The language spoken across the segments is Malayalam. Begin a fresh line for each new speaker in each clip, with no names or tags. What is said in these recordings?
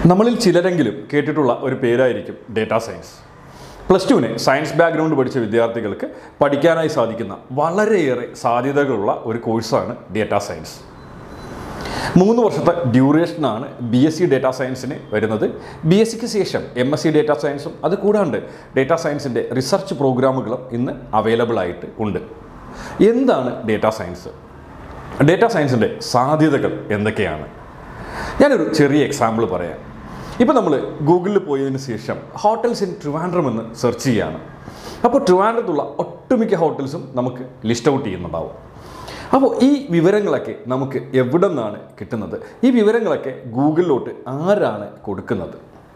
നമ്മളിൽ ചിലരെങ്കിലും കേട്ടിട്ടുള്ള ഒരു പേരായിരിക്കും ഡേറ്റാ സയൻസ് പ്ലസ് ടുവിന് സയൻസ് ബാക്ക്ഗ്രൗണ്ട് പഠിച്ച വിദ്യാർത്ഥികൾക്ക് പഠിക്കാനായി സാധിക്കുന്ന വളരെയേറെ സാധ്യതകളുള്ള ഒരു കോഴ്സാണ് ഡേറ്റാ സയൻസ് മൂന്ന് വർഷത്തെ ഡ്യൂറേഷനാണ് ബി എസ് സി ഡേറ്റാ സയൻസിന് വരുന്നത് ബി എസ് സിക്ക് ശേഷം എം എസ് സി ഡേറ്റാ സയൻസും അത് കൂടാണ്ട് ഡേറ്റാ സയൻസിൻ്റെ റിസർച്ച് പ്രോഗ്രാമുകളും ഇന്ന് അവൈലബിൾ ആയിട്ട് ഉണ്ട് എന്താണ് ഡേറ്റാ സയൻസ് ഡേറ്റാ സയൻസിൻ്റെ സാധ്യതകൾ എന്തൊക്കെയാണ് ഞാനൊരു ചെറിയ എക്സാമ്പിൾ പറയാം ഇപ്പോൾ നമ്മൾ ഗൂഗിളിൽ പോയതിന് ശേഷം ഹോട്ടൽസ് ഇൻ ട്രിവാൻഡ്രം എന്ന് സെർച്ച് ചെയ്യുകയാണ് അപ്പോൾ ട്രിവാൻഡ്രത്തുള്ള ഒട്ടുമിക്ക ഹോട്ടൽസും നമുക്ക് ലിസ്റ്റ് ഔട്ട് ചെയ്യുന്നുണ്ടാവും അപ്പോൾ ഈ വിവരങ്ങളൊക്കെ നമുക്ക് എവിടെ നിന്നാണ് കിട്ടുന്നത് ഈ വിവരങ്ങളൊക്കെ ഗൂഗിളിലോട്ട് ആരാണ് കൊടുക്കുന്നത്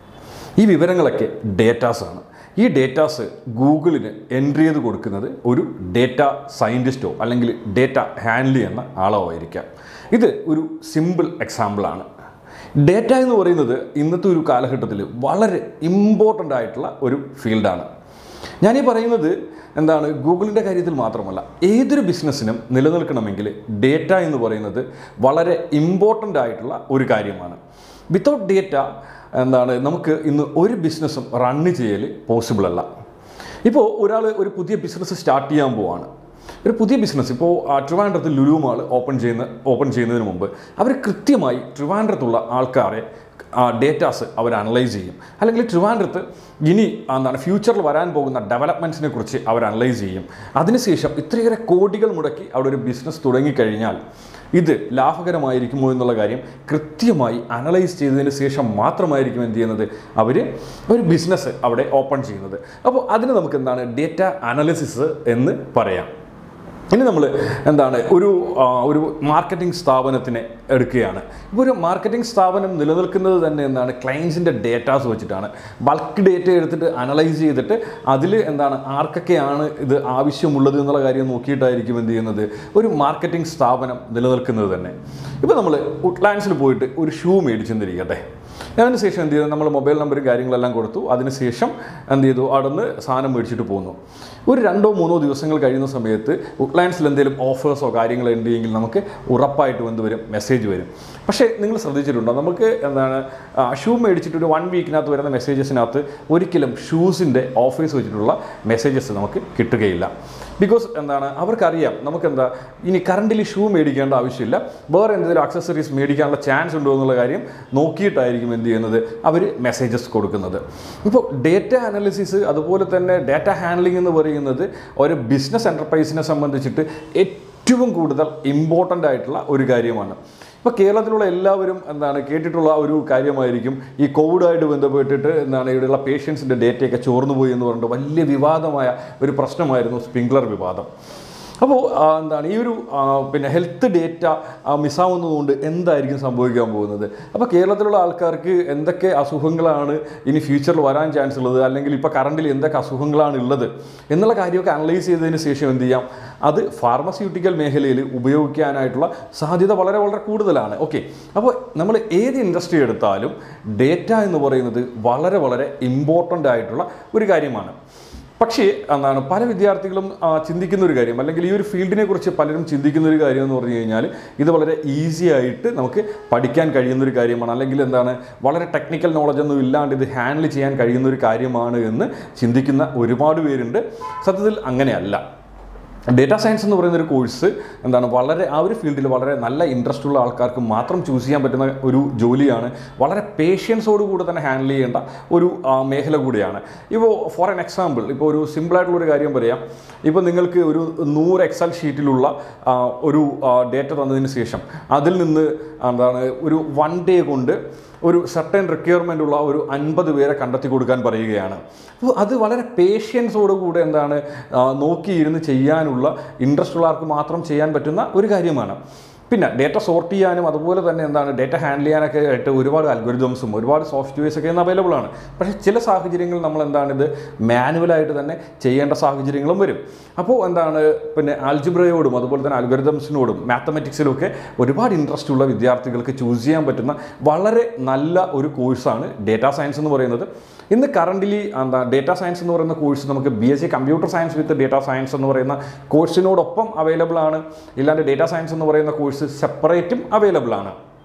ഈ വിവരങ്ങളൊക്കെ ഡേറ്റാസാണ് ഈ ഡേറ്റാസ് ഗൂഗിളിന് എൻട്രി ചെയ്ത് കൊടുക്കുന്നത് ഒരു ഡേറ്റ സയൻറ്റിസ്റ്റോ അല്ലെങ്കിൽ ഡേറ്റ ഹാൻഡിൽ ചെയ്യുന്ന ആളോ ആയിരിക്കാം ഇത് ഒരു സിമ്പിൾ എക്സാമ്പിളാണ് ഡേറ്റ എന്ന് പറയുന്നത് ഇന്നത്തെ ഒരു കാലഘട്ടത്തിൽ വളരെ ഇമ്പോർട്ടൻ്റ് ആയിട്ടുള്ള ഒരു ഫീൽഡാണ് ഞാനീ പറയുന്നത് എന്താണ് ഗൂഗിളിൻ്റെ കാര്യത്തിൽ മാത്രമല്ല ഏതൊരു ബിസിനസ്സിനും നിലനിൽക്കണമെങ്കിൽ ഡേറ്റ എന്ന് പറയുന്നത് വളരെ ഇമ്പോർട്ടൻ്റ് ആയിട്ടുള്ള ഒരു കാര്യമാണ് വിത്തൗട്ട് ഡേറ്റ എന്താണ് നമുക്ക് ഇന്ന് ഒരു ബിസിനസ്സും റണ്ണ് ചെയ്യൽ പോസിബിൾ അല്ല ഇപ്പോൾ ഒരാൾ ഒരു പുതിയ ബിസിനസ് സ്റ്റാർട്ട് ചെയ്യാൻ പോവാണ് ഒരു പുതിയ ബിസിനസ് ഇപ്പോൾ ആ, ട്രിവാൻഡ്രത്ത് ലുലു മാൾ ഓപ്പൺ ചെയ്യുന്ന ഓപ്പൺ ചെയ്യുന്നതിന് മുമ്പ് അവർ കൃത്യമായി ട്രിവാൻഡ്രത്തുള്ള ആൾക്കാരെ ഡേറ്റാസ് അവർ അനലൈസ് ചെയ്യും അല്ലെങ്കിൽ ട്രിവാൻഡ്രത്ത് ഇനി എന്താണ് ഫ്യൂച്ചറിൽ വരാൻ പോകുന്ന ഡെവലപ്മെൻറ്റ്സിനെ കുറിച്ച് അവർ അനലൈസ് ചെയ്യും അതിനുശേഷം ഇത്രയേറെ കോടികൾ മുടക്കി അവിടെ ഒരു ബിസിനസ് തുടങ്ങിക്കഴിഞ്ഞാൽ ഇത് ലാഭകരമായിരിക്കുമോ എന്നുള്ള കാര്യം കൃത്യമായി അനലൈസ് ചെയ്തതിന് ശേഷം മാത്രമായിരിക്കും എന്ത് ചെയ്യുന്നത് അവർ ഒരു ബിസിനസ് അവിടെ ഓപ്പൺ ചെയ്യുന്നത് അപ്പോൾ അതിന് നമുക്ക് എന്താണ് ഡേറ്റ അനാലിസിസ് എന്ന് പറയാം ഇനി നമ്മൾ എന്താണ് ഒരു ആ, ഒരു മാർക്കറ്റിംഗ് സ്ഥാപനത്തിനെ എടുക്കുകയാണ് ഇപ്പോൾ ഒരു മാർക്കറ്റിംഗ് സ്ഥാപനം നിലനിൽക്കുന്നത് തന്നെ എന്താണ് ക്ലയൻസിൻ്റെ ഡേറ്റാസ് വെച്ചിട്ടാണ് ബൾക്ക് ഡേറ്റ എടുത്തിട്ട് അനലൈസ് ചെയ്തിട്ട് അതിൽ എന്താണ് ആർക്കൊക്കെയാണ് ഇത് ആവശ്യമുള്ളത് എന്നുള്ള കാര്യം നോക്കിയിട്ടായിരിക്കും എന്ത് ചെയ്യുന്നത് ഒരു മാർക്കറ്റിംഗ് സ്ഥാപനം നിലനിൽക്കുന്നത് തന്നെ ഇപ്പോൾ നമ്മൾ വുഡ്ലാൻഡ്സിൽ പോയിട്ട് ഒരു ഷൂ മേടിച്ചെന്നിരിക്കട്ടെ അതിന് ശേഷം എന്ത് ചെയ്തു നമ്മൾ മൊബൈൽ നമ്പറും കാര്യങ്ങളെല്ലാം കൊടുത്തു അതിനുശേഷം എന്ത് ചെയ്തു അവിടെ നിന്ന് സാധനം മേടിച്ചിട്ട് പോന്നു ഒരു രണ്ടോ മൂന്നോ ദിവസങ്ങൾ കഴിയുന്ന സമയത്ത് വുഡ്ലാൻഡ്സിൽ എന്തെങ്കിലും ഓഫേഴ്സോ കാര്യങ്ങളോ ഉണ്ടെങ്കിൽ നമുക്ക് ഉറപ്പായിട്ടും എന്ത് വരും മെസ്സേജ് വരും പക്ഷേ നിങ്ങൾ ശ്രദ്ധിച്ചിട്ടുണ്ടോ നമുക്ക് എന്താണ് ഷൂ മേടിച്ചിട്ട് ഒരു വൺ വീക്കിനകത്ത് വരുന്ന മെസ്സേജസിനകത്ത് ഒരിക്കലും ഷൂസിൻ്റെ ഓഫേഴ്സ് വെച്ചിട്ടുള്ള മെസ്സേജസ് നമുക്ക് കിട്ടുകയില്ല ബിക്കോസ് എന്താണ് അവർക്കറിയാം നമുക്കെന്താ ഇനി കറണ്ടിലി ഷൂ മേടിക്കേണ്ട ആവശ്യമില്ല വേറെ എന്തെങ്കിലും അക്സസറീസ് മേടിക്കാനുള്ള ചാൻസ് ഉണ്ടോ എന്നുള്ള കാര്യം നോക്കിയിട്ടായിരിക്കും എന്ത് ചെയ്യുന്നത് അവർ മെസ്സേജസ് കൊടുക്കുന്നത് ഇപ്പോൾ ഡേറ്റ അനാലിസിസ് അതുപോലെ തന്നെ ഡേറ്റ ഹാൻഡ്ലിംഗ് എന്ന് പറയുന്നത് ഒരു ബിസിനസ് എൻ്റർപ്രൈസിനെ സംബന്ധിച്ചിട്ട് ഏറ്റവും കൂടുതൽ ഇമ്പോർട്ടൻ്റ് ആയിട്ടുള്ള ഒരു കാര്യമാണ് ഇപ്പോൾ കേരളത്തിലുള്ള എല്ലാവരും എന്താണ് കേട്ടിട്ടുള്ള ഒരു കാര്യമായിരിക്കും ഈ കോവിഡായിട്ട് ബന്ധപ്പെട്ടിട്ട് എന്താണ് ഇവിടെയുള്ള പേഷ്യൻസിൻ്റെ ഡേറ്റയൊക്കെ ചോർന്നു പോയി എന്ന് പറഞ്ഞിട്ട് വലിയ വിവാദമായ ഒരു പ്രശ്നമായിരുന്നു സ്പ്രിംഗ്ലർ വിവാദം അപ്പോൾ ആ, എന്താണ് ഈ ഒരു ആ, പിന്നെ ഹെൽത്ത് ഡേറ്റ മിസ്സാവുന്നതുകൊണ്ട് എന്തായിരിക്കും സംഭവിക്കാൻ പോകുന്നത് അപ്പോൾ കേരളത്തിലുള്ള ആൾക്കാർക്ക് എന്തൊക്കെ അസുഖങ്ങളാണ് ഇനി ഫ്യൂച്ചറിൽ വരാൻ ചാൻസ് ഉള്ളത് അല്ലെങ്കിൽ ഇപ്പോൾ കറണ്ടിൽ എന്തൊക്കെ അസുഖങ്ങളാണ് ഉള്ളത് എന്നുള്ള കാര്യമൊക്കെ അനലൈസ് ചെയ്തതിന് ശേഷം എന്ത് ചെയ്യാം അത് ഫാർമസ്യൂട്ടിക്കൽ മേഖലയിൽ ഉപയോഗിക്കാനായിട്ടുള്ള സാധ്യത വളരെ വളരെ കൂടുതലാണ് ഓക്കെ അപ്പോൾ നമ്മൾ ഏത് ഇൻഡസ്ട്രി എടുത്താലും ഡേറ്റ എന്ന് പറയുന്നത് വളരെ വളരെ ഇമ്പോർട്ടൻ്റ് ആയിട്ടുള്ള ഒരു കാര്യമാണ് പക്ഷേ എന്താണ് പല വിദ്യാർത്ഥികളും ആ, ചിന്തിക്കുന്ന ഒരു കാര്യം അല്ലെങ്കിൽ ഈ ഒരു ഫീൽഡിനെ കുറിച്ച് പലരും ചിന്തിക്കുന്ന ഒരു കാര്യം എന്ന് പറഞ്ഞു കഴിഞ്ഞാൽ ഇത് വളരെ ഈസി ആയിട്ട് നമുക്ക് പഠിക്കാൻ കഴിയുന്ന ഒരു കാര്യമാണ് അല്ലെങ്കിൽ എന്താണ് വളരെ ടെക്നിക്കൽ നോളജ് ഒന്നും ഇല്ലാണ്ട് ഇത് ഹാൻഡിൽ ചെയ്യാൻ കഴിയുന്ന ഒരു കാര്യമാണ് എന്ന് ചിന്തിക്കുന്ന ഒരുപാട് പേരുണ്ട് സത്യത്തിൽ അങ്ങനെയല്ല ഡേറ്റാ സയൻസ് എന്ന് പറയുന്ന ഒരു കോഴ്സ് എന്താണ് വളരെ ആ ഒരു ഫീൽഡിൽ വളരെ നല്ല ഇൻട്രസ്റ്റ് ഉള്ള ആൾക്കാർക്ക് മാത്രം ചൂസ് ചെയ്യാൻ പറ്റുന്ന ഒരു ജോലിയാണ് വളരെ പേഷ്യൻസോട് കൂടെ തന്നെ ഹാൻഡിൽ ചെയ്യേണ്ട ഒരു ആ, മേഖല കൂടിയാണ് ഇപ്പോൾ ഫോർ എൻ എക്സാമ്പിൾ ഇപ്പോൾ ഒരു സിമ്പിളായിട്ടുള്ള ഒരു കാര്യം പറയാം ഇപ്പോൾ നിങ്ങൾക്ക് ഒരു നൂറ് എക്സൽ ഷീറ്റിലുള്ള ആ, ഒരു ഡേറ്റ തന്നതിന് ശേഷം അതിൽ നിന്ന് എന്താണ് ഒരു വൺ ഡേ കൊണ്ട് ഒരു സർട്ടൻ റിക്വയർമെൻ്റ് ഉള്ള ഒരു അൻപത് പേരെ കണ്ടെത്തി കൊടുക്കാൻ പറയുകയാണ് അപ്പോൾ അത് വളരെ പേഷ്യൻസോട് കൂടെ എന്താണ് ആ, നോക്കിയിരുന്ന് ചെയ്യാനുള്ള ഇൻട്രസ്റ്റ് ഉള്ള ആൾക്ക് മാത്രം ചെയ്യാൻ പറ്റുന്ന ഒരു കാര്യമാണ് പിന്നെ ഡേറ്റ സോർട്ട് ചെയ്യാനും അതുപോലെ തന്നെ എന്താണ് ഡേറ്റ ഹാൻഡിൽ ചെയ്യാനൊക്കെ ആയിട്ട് ഒരുപാട് അൽഗോരിതംസും ഒരുപാട് സോഫ്റ്റ്വെയർസ് ഒക്കെ ഇന്ന് അവൈലബിൾ ആണ് പക്ഷേ ചില സാഹചര്യങ്ങളിൽ നമ്മൾ എന്താണ് ഇത് മാനുവലായിട്ട് തന്നെ ചെയ്യേണ്ട സാഹചര്യങ്ങളും വരും അപ്പോൾ എന്താണ് പിന്നെ ആൽജിബ്രയോടും അതുപോലെ തന്നെ അൽഗോരിതംസിനോടും മാത്തമെറ്റിക്സിലും ഒക്കെ ഒരുപാട് ഇൻട്രസ്റ്റ് ഉള്ള വിദ്യാർത്ഥികൾക്ക് ചൂസ് ചെയ്യാൻ പറ്റുന്ന വളരെ നല്ല ഒരു കോഴ്സാണ് ഡേറ്റാ സയൻസ് എന്ന് പറയുന്നത് ഇന്ന് കറൻ്റിലി എന്താ ഡേറ്റാ സയൻസ് എന്ന് പറയുന്ന കോഴ്സ് നമുക്ക് B S C computer science with data science എന്ന് പറയുന്ന കോഴ്സിനോടൊപ്പം അവൈലബിൾ ആണ് ഇല്ലാണ്ട് ഡേറ്റാ സയൻസ് എന്ന് പറയുന്ന കോഴ്സ് സെപ്പറേറ്റും അവൈലബിൾ ആണ്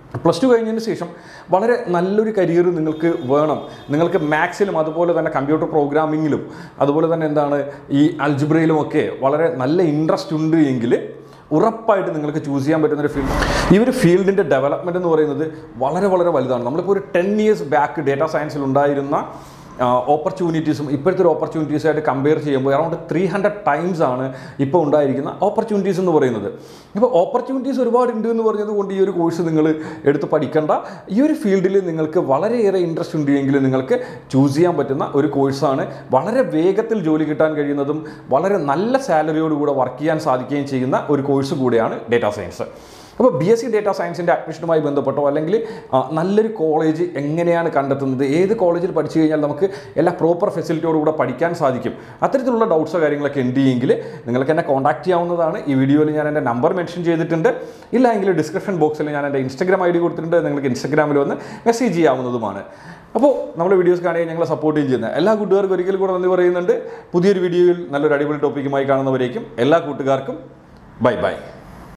പ്ലസ് ടു കഴിഞ്ഞതിന് ശേഷം വളരെ നല്ലൊരു കരിയർ നിങ്ങൾക്ക് വേണം നിങ്ങൾക്ക് മാത്സിലും അതുപോലെ തന്നെ കമ്പ്യൂട്ടർ പ്രോഗ്രാമിങ്ങിലും അതുപോലെ തന്നെ എന്താണ് ഈ അൽജിബ്രയിലും ഒക്കെ വളരെ നല്ല ഇൻട്രസ്റ്റ് ഉണ്ട് എങ്കിൽ ഉറപ്പായിട്ട് നിങ്ങൾക്ക് ചൂസ് ചെയ്യാൻ പറ്റുന്ന ഒരു ഫീൽഡ് ഈ ഒരു ഫീൽഡിൻ്റെ ഡെവലപ്മെൻറ്റ് എന്ന് പറയുന്നത് വളരെ വളരെ വലുതാണ് നമ്മളിപ്പോൾ ഒരു ടെൻ ഇയേഴ്സ് ബാക്ക് ഡേറ്റാ സയൻസിൽ ഉണ്ടായിരുന്ന ഓപ്പർച്യൂണിറ്റീസും ഇപ്പോഴത്തെ ഒരു ഓപ്പർച്യൂണിറ്റീസായിട്ട് കമ്പയർ ചെയ്യുമ്പോൾ അറൗണ്ട് ത്രീ ഹൺഡ്രഡ് ടൈംസ് ആണ് ഇപ്പോൾ ഉണ്ടായിരിക്കുന്ന ഓപ്പർച്യൂണിറ്റീസ് എന്ന് പറയുന്നത് ഇപ്പോൾ ഓപ്പർച്യൂണിറ്റീസ് ഒരുപാട് ഉണ്ട് എന്ന് പറഞ്ഞത് കൊണ്ട് ഈ ഒരു കോഴ്സ് നിങ്ങൾ എടുത്ത് പഠിക്കേണ്ട ഈ ഒരു ഫീൽഡിൽ നിങ്ങൾക്ക് വളരെയേറെ ഇൻട്രസ്റ്റ് ഉണ്ട് എങ്കിൽ നിങ്ങൾക്ക് ചൂസ് ചെയ്യാൻ പറ്റുന്ന ഒരു കോഴ്സാണ് വളരെ വേഗത്തിൽ ജോലി കിട്ടാൻ കഴിയുന്നതും വളരെ നല്ല സാലറിയോടുകൂടെ വർക്ക് ചെയ്യാൻ സാധിക്കുകയും ചെയ്യുന്ന ഒരു കോഴ്സ് കൂടിയാണ് ഡേറ്റാ സയൻസ് അപ്പോൾ ബി എസ് സി ഡേറ്റാ സയൻസിൻ്റെ അഡ്മിഷനുമായി ബന്ധപ്പെട്ടോ അല്ലെങ്കിൽ ആ, നല്ലൊരു കോളേജ് എങ്ങനെയാണ് കണ്ടെത്തുന്നത് ഏത് കോളേജിൽ പഠിച്ചു കഴിഞ്ഞാൽ നമുക്ക് എല്ലാ പ്രോപ്പർ ഫെസിലിറ്റിയോടുകൂടെ പഠിക്കാൻ സാധിക്കും അത്തരത്തിലുള്ള ഡൗട്ട്സോ കാര്യങ്ങളൊക്കെ ഉണ്ട് എങ്കിൽ നിങ്ങൾക്ക് എന്നെ കോൺടാക്ട് ചെയ്യാവുന്നതാണ് ഈ വീഡിയോയിൽ ഞാൻ എൻ്റെ നമ്പർ മെൻഷൻ ചെയ്തിട്ടുണ്ട് ഇല്ല എങ്കിൽ ഡിസ്ക്രിപ്ഷൻ ബോക്സിൽ ഞാൻ എൻ്റെ ഇൻസ്റ്റഗ്രാം ഐ ഡി കൊടുത്തിട്ടുണ്ട് നിങ്ങൾക്ക് ഇൻസ്റ്റഗ്രാമിൽ വന്ന് മെസ്സേജ് ചെയ്യാവുന്നതുമാണ് അപ്പോൾ നമ്മൾ വീഡിയോസ് കാണുകയും ഞങ്ങളെ സപ്പോർട്ട് ചെയ്യുന്ന എല്ലാ കൂട്ടുകാർക്കും ഒരിക്കൽ കൂടെ നന്ദി പറയുന്നുണ്ട് പുതിയൊരു വീഡിയോയിൽ നല്ലൊരു അടിപൊളി ടോപ്പിക്കുമായി കാണുന്നവരേക്കും എല്ലാ കൂട്ടുകാർക്കും ബൈ ബൈ